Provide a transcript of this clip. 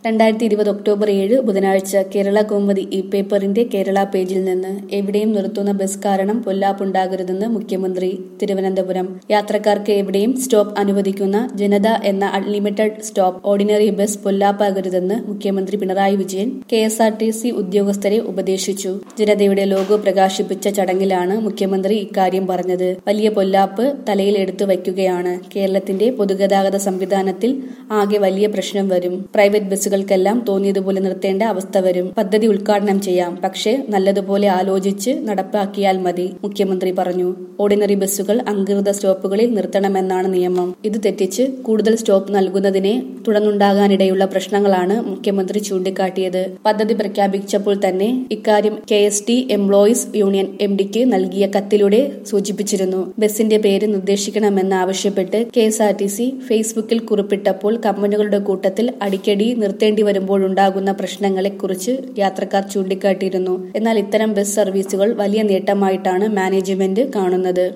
രണ്ടായിരത്തി ഇരുപത് ഒക്ടോബർ ഏഴ് ബുധനാഴ്ച കേരള കൗമുദി ഇ പേപ്പറിന്റെ കേരള പേജിൽ നിന്ന് എവിടെയും നിർത്തുന്ന ബസ് കാരണം പൊല്ലാപ്പുണ്ടാകരുതെന്ന് മുഖ്യമന്ത്രി തിരുവനന്തപുരം യാത്രക്കാർക്ക് എവിടെയും സ്റ്റോപ്പ് അനുവദിക്കുന്ന ജനത എന്ന അൺലിമിറ്റഡ് സ്റ്റോപ്പ് ഓർഡിനറി ബസ് പൊല്ലാപ്പാകരുതെന്ന് മുഖ്യമന്ത്രി Pinarayi Vijayan K S R T C ഉദ്യോഗസ്ഥരെ ഉപദേശിച്ചു ജനതയുടെ ലോഗോ പ്രകാശിപ്പിച്ച ചടങ്ങിലാണ് മുഖ്യമന്ത്രി ഇക്കാര്യം പറഞ്ഞത് വലിയ പൊല്ലാപ്പ് തലയിൽ എടുത്തു വയ്ക്കുകയാണ് കേരളത്തിന്റെ പൊതുഗതാഗത സംവിധാനത്തിൽ ആകെ വലിയ പ്രശ്നം വരും പ്രൈവറ്റ് ബസ്സുകൾക്കെല്ലാം തോന്നിയതുപോലെ നിർത്തേണ്ട അവസ്ഥ വരും പദ്ധതി ഉദ്ഘാടനം ചെയ്യാം പക്ഷേ നല്ലതുപോലെ ആലോചിച്ച് നടപ്പാക്കിയാൽ മതി മുഖ്യമന്ത്രി പറഞ്ഞു ഓർഡിനറി ബസ്സുകൾ അംഗീകൃത സ്റ്റോപ്പുകളിൽ നിർത്തണമെന്നാണ് നിയമം ഇത് തെറ്റിച്ച് കൂടുതൽ സ്റ്റോപ്പ് നൽകുന്നതിനെ തുടർന്നുണ്ടാകാനിടയുള്ള പ്രശ്നങ്ങളാണ് മുഖ്യമന്ത്രി ചൂണ്ടിക്കാട്ടിയത് പദ്ധതി പ്രഖ്യാപിച്ചപ്പോൾ തന്നെ ഇക്കാര്യം K S T employees union M ഡിക്ക് നൽകിയ കത്തിലൂടെ സൂചിപ്പിച്ചിരുന്നു ബസിന്റെ പേര് നിർദ്ദേശിക്കണമെന്നാവശ്യപ്പെട്ട് K S R T C ഫേസ്ബുക്കിൽ കുറിപ്പിട്ടപ്പോൾ കമ്പനികളുടെ കൂട്ടത്തിൽ അടിക്കടി നിർത്തേണ്ടി വരുമ്പോഴുണ്ടാകുന്ന പ്രശ്നങ്ങളെക്കുറിച്ച് യാത്രക്കാർ ചൂണ്ടിക്കാട്ടിയിരുന്നു എന്നാൽ ഇത്തരം ബസ് സർവീസുകൾ വലിയ നേട്ടമായിട്ടാണ് മാനേജ്മെന്റ് കാണുന്നത്